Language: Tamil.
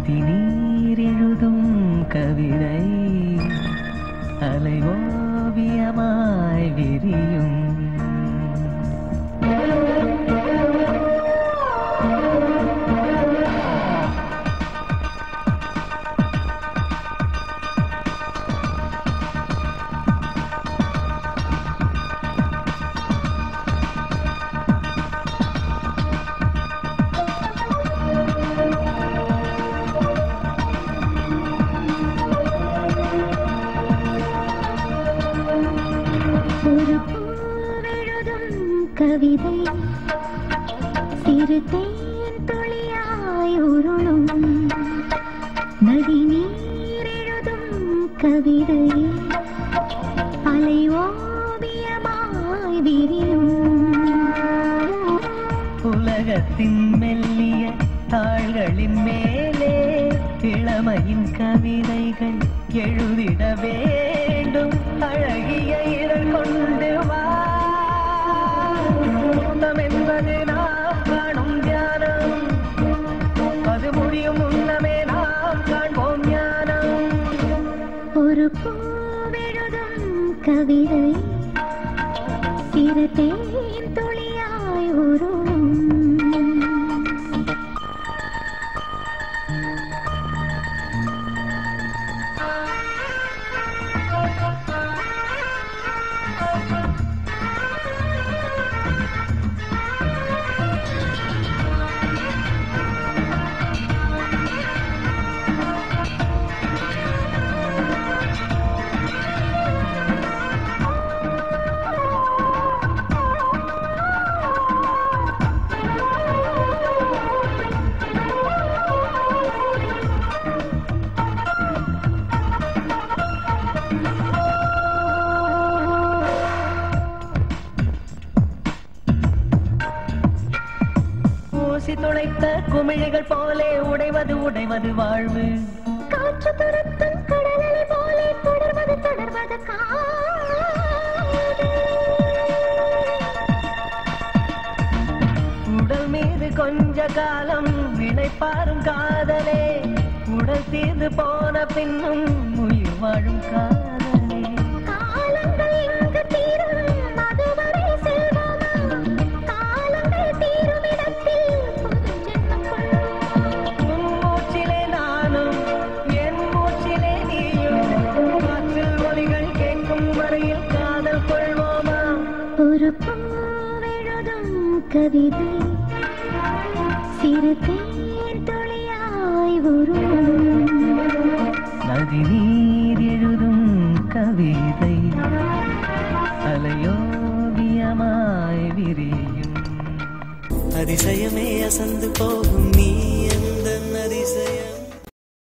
நதி நீர் எழுதும் கவிதை அலை ஓவியமாய் விரியும் ஒரு பூவெழுதும் கவிதை சிறு தேன் துளியாய் உருளும் நதி நீர் எழுதும் கவிதை அலை ஓவியமாய் விரியும் உலகத்தின் மெல்லிய தாள்களின் மேலே இளமையின் கவிதைகள் எழுதிட வேண்டும் அழகிய இதழ் கொண்டு வா முத்தம் என்பது நாம் காணும் தியானம் அது முடியும் முன்னமே நாம் காண்போம் ஞானம் ஒரு பூவெழுதும் கவிதை சிறு தேன் துளியாய் உருளும் ஊசி துளைத்த குமிழிகள் போலே உடைவது உடைவது வாழ்வு காற்று துரத்தும் கடலலை போலே தொடர்வது தொடர்வது காதல். உடல் மீது கொஞ்ச காலம் வினைப்பாரும் காதலே உடல் தீர்ந்து போன பின்னும் உயிர் வாழும் காதலே காலங்கள் இங்கு தீரும் அதுவரை செல்வோமா காலங்கள் தீரும் இடத்தில் புது ஜென்மம் கொள்வோம் உன் மூச்சிலே நானும் என் மூச்சிலே நீயும் காற்றில் ஒலிகள் கேட்கும் வரையில் காதல் கொள்வோமா ஒரு பூவெழுதும் கவிதை சிறு தேன் துளியாய் உருளும் நதி நீர் எழுதும் கவிதை அலையோவியமாய் விரியும் அதிசயமே அசந்து போகும் நீ எந்த அதிசயம்